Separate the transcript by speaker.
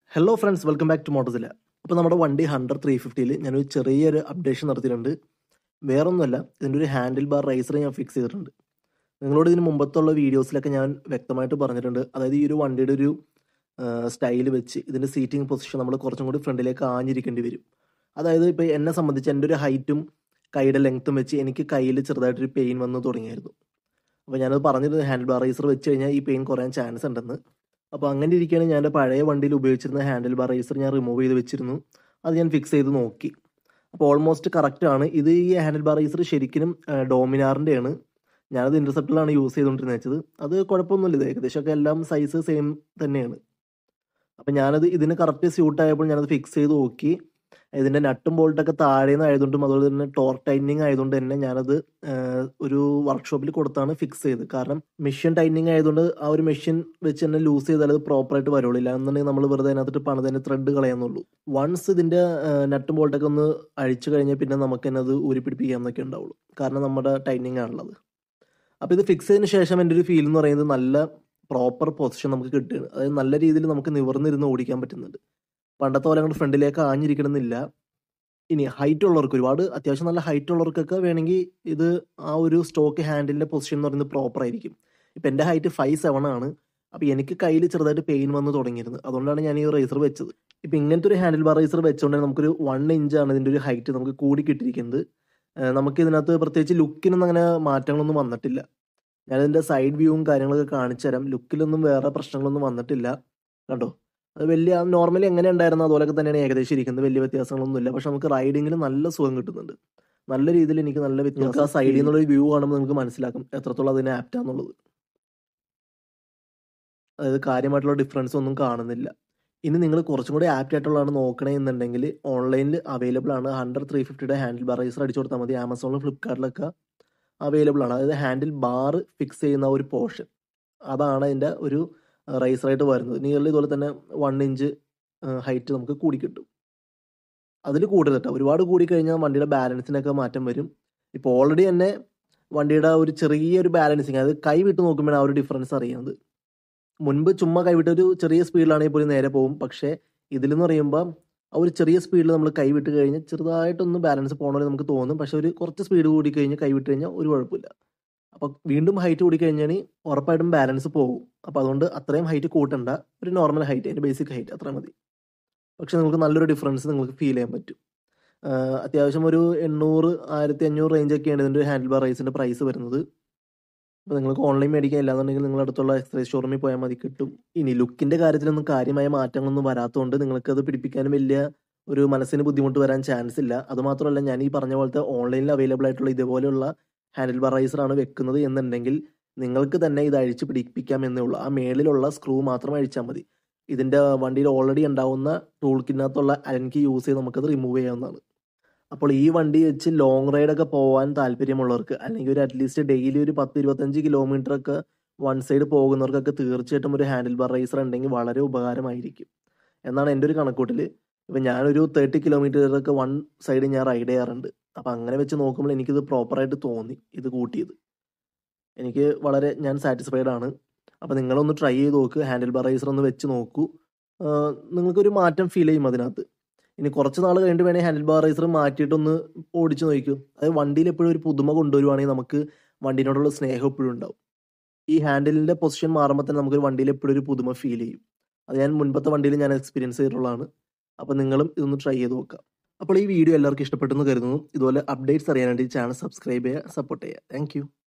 Speaker 1: hello friends welcome back to മോട്ടോസില അപ്പോൾ നമ്മുടെ വണ്ടി ഹൺഡ്രഡ് ത്രീ ഫിഫ്റ്റിയിൽ ഞാനൊരു ചെറിയൊരു അപ്ഡേഷൻ നടത്തിയിട്ടുണ്ട് വേറൊന്നുമല്ല ഇതിൻ്റെ ഒരു ഹാൻഡിൽ ബാർ റൈസർ ഞാൻ ഫിക്സ് ചെയ്തിട്ടുണ്ട് നിങ്ങളോട് ഇതിന് മുമ്പത്തുള്ള വീഡിയോസിലൊക്കെ ഞാൻ വ്യക്തമായിട്ട് പറഞ്ഞിട്ടുണ്ട് അതായത് ഈ ഒരു വണ്ടിയുടെ ഒരു സ്റ്റൈൽ വെച്ച് ഇതിൻ്റെ സീറ്റിംഗ് പൊസിഷൻ നമ്മൾ കുറച്ചും കൂടി ഫ്രണ്ടിലേക്ക് ആഞ്ഞിരിക്കേണ്ടി വരും അതായത് ഇപ്പോൾ എന്നെ സംബന്ധിച്ച് എൻ്റെ ഒരു ഹൈറ്റും കൈയുടെ ലെങ്ത്തും വെച്ച് എനിക്ക് കയ്യിൽ ചെറുതായിട്ടൊരു പെയിൻ വന്ന് തുടങ്ങിയായിരുന്നു അപ്പോൾ ഞാനത് പറഞ്ഞിരുന്നു ഹാൻഡിൽ ബാർ റൈസർ വെച്ച് കഴിഞ്ഞാൽ ഈ പെയിൻ കുറയാൻ ചാൻസ് ഉണ്ടെന്ന് അപ്പോൾ അങ്ങനെ ഇരിക്കുകയാണ് ഞാൻ എൻ്റെ പഴയ വണ്ടിയിൽ ഉപയോഗിച്ചിരുന്ന ഹാൻഡിൽ ബാർ റൈസർ ഞാൻ റിമൂവ് ചെയ്ത് വെച്ചിരുന്നു അത് ഞാൻ ഫിക്സ് ചെയ്ത് നോക്കി അപ്പോൾ ഓൾമോസ്റ്റ് കറക്റ്റ് ആണ് ഇത് ഈ ഹാൻഡിൽ ബാർ റൈസർ ശരിക്കും ഡോമിനാറിൻ്റെയാണ് ഞാനത് ഇൻ്റർസെപ്റ്റിലാണ് യൂസ് ചെയ്തുകൊണ്ടിരുന്നത് വെച്ചത് അത് കുഴപ്പമൊന്നുമില്ല ഇത് ഏകദേശമൊക്കെ എല്ലാം സൈസ് സെയിം തന്നെയാണ് അപ്പം ഞാനത് ഇതിന് കറക്റ്റ് സ്യൂട്ട് ആയപ്പോൾ ഞാനത് ഫിക്സ് ചെയ്ത് നോക്കി ഇതിൻ്റെ നട്ടും ബോൾട്ടൊക്കെ താഴെ നിന്ന് ആയതുകൊണ്ടും അതുപോലെ തന്നെ ടോർ ടൈറ്റനിങ് ആയതുകൊണ്ട് തന്നെ ഞാനത് ഒരു വർക്ക്ഷോപ്പിൽ കൊടുത്താണ് ഫിക്സ് ചെയ്ത് കാരണം മെഷീൻ ടൈറ്റനിങ് ആയതുകൊണ്ട് ആ ഒരു മെഷീൻ വെച്ച് തന്നെ ലൂസ് ചെയ്താൽ അത് പ്രോപ്പറായിട്ട് വരുള്ളൂ ഇല്ല എന്നുണ്ടെങ്കിൽ നമ്മൾ വെറുതെ അതിനകത്തിട്ട് പണിതന്നെ ത്രെഡ് കളയാന്നുള്ളൂ വൺസ് ഇതിൻ്റെ നട്ടും ബോൾട്ടൊക്കെ ഒന്ന് അഴിച്ചു കഴിഞ്ഞാൽ പിന്നെ നമുക്ക് തന്നെ അത് ഊരിപ്പിടിപ്പിക്കാമെന്നൊക്കെ ഉണ്ടാവുള്ളൂ കാരണം നമ്മുടെ ടൈറ്റനിങ് ആണുള്ളത് അപ്പോൾ ഇത് ഫിക്സ് ചെയ്തതിന് ശേഷം എൻ്റെ ഒരു ഫീൽ എന്ന് പറയുന്നത് നല്ല പ്രോപ്പർ പൊസിഷൻ നമുക്ക് കിട്ടുകയാണ് അതായത് നല്ല രീതിയിൽ നമുക്ക് നിവർന്നിരുന്ന് ഓടിക്കാൻ പറ്റുന്നുണ്ട് പണ്ടത്തെ പോലെ അങ്ങോട്ട് ഫ്രണ്ടിലേക്ക് ആഞ്ഞിരിക്കണമെന്നില്ല ഇനി ഹൈറ്റ് ഉള്ളവർക്ക് ഒരുപാട് അത്യാവശ്യം നല്ല ഹൈറ്റ് ഉള്ളവർക്കൊക്കെ വേണമെങ്കിൽ ഇത് ആ ഒരു സ്റ്റോക്ക് ഹാൻഡിലിൻ്റെ പൊസിഷൻ എന്ന് പറയുന്നത് പ്രോപ്പർ ആയിരിക്കും ഇപ്പം എൻ്റെ ഹൈറ്റ് ഫൈവ് സെവൻ ആണ് അപ്പോൾ എനിക്ക് കയ്യിൽ ചെറുതായിട്ട് പെയിൻ വന്ന് തുടങ്ങിയിരുന്നു അതുകൊണ്ടാണ് ഞാൻ ഈ റേസർ വെച്ചത് ഇപ്പം ഇങ്ങനത്തെ ഒരു ഹാൻഡിൽ ബാർ റേസർ വെച്ചുകൊണ്ട് നമുക്കൊരു വൺ ഇഞ്ചാണ് ഇതിൻ്റെ ഒരു ഹൈറ്റ് നമുക്ക് കൂടി കിട്ടിയിരിക്കുന്നത് നമുക്ക് ഇതിനകത്ത് പ്രത്യേകിച്ച് ലുക്കിനൊന്നും അങ്ങനെ മാറ്റങ്ങളൊന്നും വന്നിട്ടില്ല ഞാനിതിൻ്റെ സൈഡ് വ്യൂവും കാര്യങ്ങളൊക്കെ കാണിച്ചു തരാം ലുക്കിലൊന്നും വേറെ പ്രശ്നങ്ങളൊന്നും വന്നിട്ടില്ല കണ്ടോ അത് വലിയ നോർമലി എങ്ങനെ ഉണ്ടായിരുന്നു അതുപോലൊക്കെ തന്നെയാണ് ഏകദേശം ഇരിക്കുന്നത് വലിയ വ്യത്യാസങ്ങളൊന്നുമില്ല പക്ഷെ നമുക്ക് റൈഡിങ്ങിൽ നല്ല സുഖം കിട്ടുന്നുണ്ട് നല്ല രീതിയിൽ എനിക്ക് നല്ല വ്യത്യാസം ആ സൈഡിൽ നിന്നുള്ള വ്യൂ കാണുമ്പോൾ നമുക്ക് മനസ്സിലാക്കും എത്രത്തോളം അതിന് ആപ്റ്റാന്നുള്ളത് അതായത് കാര്യമായിട്ടുള്ള ഡിഫറൻസ് ഒന്നും കാണുന്നില്ല ഇനി നിങ്ങൾ കുറച്ചും കൂടി ആപ്റ്റ് ആയിട്ടുള്ളതാണ് നോക്കണേ എന്നുണ്ടെങ്കിൽ ഓൺലൈനിൽ അവൈലബിൾ ആണ് ഹൺഡ്രഡ് ത്രീ ഫിഫ്റ്റിയുടെ ഹാൻഡിൽ ബാർ റൈസർ അടിച്ചു കൊടുത്താൽ മതി ആമസോണിലും ഫ്ലിപ്കാർട്ടിലൊക്കെ അവൈലബിൾ ആണ് അതായത് ഹാൻഡിൽ ബാർ ഫിക്സ് ചെയ്യുന്ന ഒരു പോർഷൻ അതാണ് അതിൻ്റെ ഒരു റൈസറായിട്ട് വരുന്നത് നിയർലി ഇതുപോലെ തന്നെ വൺ ഇഞ്ച് ഹൈറ്റ് നമുക്ക് കൂടി കിട്ടും അതിൽ കൂടുതൽ കേട്ടോ ഒരുപാട് കൂടി കഴിഞ്ഞാൽ വണ്ടിയുടെ ബാലൻസിനൊക്കെ മാറ്റം വരും ഇപ്പോൾ ഓൾറെഡി തന്നെ വണ്ടിയുടെ ഒരു ചെറിയൊരു ബാലൻസിങ് അതായത് കൈ വിട്ട് നോക്കുമ്പോഴാണ് ആ ഒരു ഡിഫറൻസ് അറിയുന്നത് മുൻപ് ചുമ്മാ കൈവിട്ട് ഒരു ചെറിയ സ്പീഡിലാണെങ്കിൽ പോലും നേരെ പോകും പക്ഷേ ഇതിലെന്ന് പറയുമ്പോൾ ആ ഒരു ചെറിയ സ്പീഡിൽ നമ്മൾ കൈവിട്ട് കഴിഞ്ഞാൽ ചെറുതായിട്ടൊന്ന് ബാലൻസ് പോകണമെന്ന് നമുക്ക് തോന്നും പക്ഷെ ഒരു കുറച്ച് സ്പീഡ് കൂടി കഴിഞ്ഞ് കൈവിട്ട് കഴിഞ്ഞാൽ ഒരു കുഴപ്പമില്ല അപ്പോൾ വീണ്ടും ഹൈറ്റ് കൂടി കഴിഞ്ഞാൽ ഉറപ്പായിട്ടും ബാലൻസ് പോകും അപ്പോൾ അതുകൊണ്ട് അത്രയും ഹൈറ്റ് കൂട്ടണ്ട ഒരു നോർമൽ ഹൈറ്റ് അതിൻ്റെ ബേസിക് ഹൈറ്റ് അത്ര മതി പക്ഷെ നിങ്ങൾക്ക് നല്ലൊരു ഡിഫറൻസ് നിങ്ങൾക്ക് ഫീൽ ചെയ്യാൻ പറ്റും അത്യാവശ്യം ഒരു എണ്ണൂറ് ആയിരത്തി അഞ്ഞൂറ് റേഞ്ചൊക്കെയാണ് ഇതിൻ്റെ ഹാൻഡിൽ ബാർ റൈസിൻ്റെ പ്രൈസ് വരുന്നത് അപ്പോൾ നിങ്ങൾക്ക് ഓൺലൈൻ മേടിക്കാൻ ഇല്ലാന്നുണ്ടെങ്കിൽ നിങ്ങൾ അടുത്തുള്ള എക്സ്പ്രസ് ഷോറൂമിൽ പോയാൽ മതി കിട്ടും ഇനി ലുക്കിൻ്റെ കാര്യത്തിലൊന്നും കാര്യമായ മാറ്റങ്ങളൊന്നും വരാത്തതുകൊണ്ട് നിങ്ങൾക്ക് അത് പിടിപ്പിക്കാനും വലിയ ഒരു മനസ്സിന് ബുദ്ധിമുട്ട് വരാൻ ചാൻസ് ഇല്ല അതുമാത്രമല്ല ഞാൻ ഈ പറഞ്ഞ പോലത്തെ ഓൺലൈനിൽ അവൈലബിൾ ആയിട്ടുള്ള ഇതുപോലെയുള്ള ഹാൻഡിൽ ബാർ റൈസറാണ് വെക്കുന്നത് എന്നുണ്ടെങ്കിൽ നിങ്ങൾക്ക് തന്നെ ഇത് അഴിച്ച് പിടിപ്പിക്കാം എന്നേ ഉള്ളൂ ആ മേളിലുള്ള സ്ക്രൂ മാത്രം അഴിച്ചാൽ മതി ഇതിൻ്റെ വണ്ടിയിൽ ഓൾറെഡി ഉണ്ടാവുന്ന ടൂൾ കിറ്റിനകത്തുള്ള അലൻകി യൂസ് ചെയ്ത് നമുക്കത് റിമൂവ് ചെയ്യാവുന്നതാണ് അപ്പോൾ ഈ വണ്ടി വെച്ച് ലോങ് റൈഡൊക്കെ പോകാൻ താല്പര്യമുള്ളവർക്ക് അല്ലെങ്കിൽ ഒരു അറ്റ്ലീസ്റ്റ് ഡെയിലി ഒരു പത്ത് ഇരുപത്തഞ്ച് കിലോമീറ്റർ ഒക്കെ വൺ സൈഡ് പോകുന്നവർക്കൊക്കെ തീർച്ചയായിട്ടും ഒരു ഹാൻഡിൽ ബാർ റൈസർ ഉണ്ടെങ്കിൽ വളരെ ഉപകാരമായിരിക്കും എന്നാണ് എൻ്റെ ഒരു കണക്കൂട്ടിൽ ഇപ്പം ഞാനൊരു തേർട്ടി കിലോമീറ്ററൊക്കെ വൺ സൈഡ് ഞാൻ റൈഡ് ചെയ്യാറുണ്ട് അപ്പം അങ്ങനെ വെച്ച് നോക്കുമ്പോൾ എനിക്കിത് പ്രോപ്പറായിട്ട് തോന്നി ഇത് കൂട്ടിയത് എനിക്ക് വളരെ ഞാൻ സാറ്റിസ്ഫൈഡ് ആണ് അപ്പോൾ നിങ്ങളൊന്ന് ട്രൈ ചെയ്ത് നോക്ക് ഹാൻഡിൽ ബാർ റൈസർ ഒന്ന് വെച്ച് നോക്കൂ നിങ്ങൾക്കൊരു മാറ്റം ഫീൽ ചെയ്യും അതിനകത്ത് ഇനി കുറച്ച് നാൾ കഴിഞ്ഞിട്ട് വേണമെങ്കിൽ ഹാൻഡിൽ ബാർ റൈസർ മാറ്റിയിട്ടൊന്ന് ഓടിച്ച് നോക്കൂ അതായത് വണ്ടിയിൽ എപ്പോഴും ഒരു പുതുമ കൊണ്ടുവരുവാണെങ്കിൽ നമുക്ക് വണ്ടീനോടുള്ള സ്നേഹം എപ്പോഴും ഉണ്ടാവും ഈ ഹാൻഡിലിൻ്റെ പൊസിഷൻ മാറുമ്പോൾ തന്നെ നമുക്കൊരു വണ്ടിയിൽ എപ്പോഴും ഒരു പുതുമ ഫീൽ ചെയ്യും അത് ഞാൻ മുൻപത്തെ വണ്ടിയിൽ ഞാൻ എക്സ്പീരിയൻസ് ചെയ്തിട്ടുള്ളതാണ് അപ്പോൾ നിങ്ങളും ഇതൊന്ന് ട്രൈ ചെയ്ത് നോക്കാം അപ്പോൾ ഈ വീഡിയോ എല്ലാവർക്കും ഇഷ്ടപ്പെട്ടെന്ന് കരുതുന്നു ഇതുപോലെ അപ്ഡേറ്റ്സ് അറിയാനായിട്ട് ചാനൽ സബ്സ്ക്രൈബ് ചെയ്യുക സപ്പോർട്ട് ചെയ്യുക താങ്ക്